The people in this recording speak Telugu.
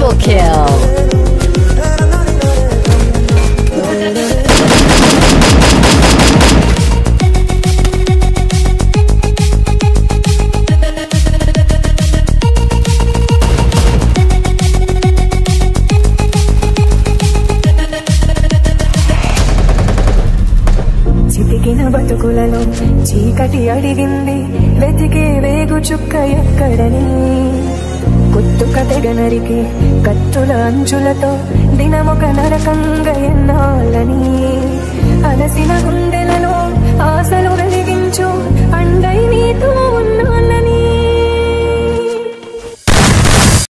Triple kill. చితికిన బతుకులలో చీకటి అడిగింది వెతికే వేగు చుక్క ఎక్కడని కొత్తుక తెగనరికి కత్తుల అంచులతో దినమొక నరకంగా ఎన్నాళ్ళని అలసిన గుండెలలో ఆశలు వెలిగించు అండై నీతో ఉన్నాళ్ళని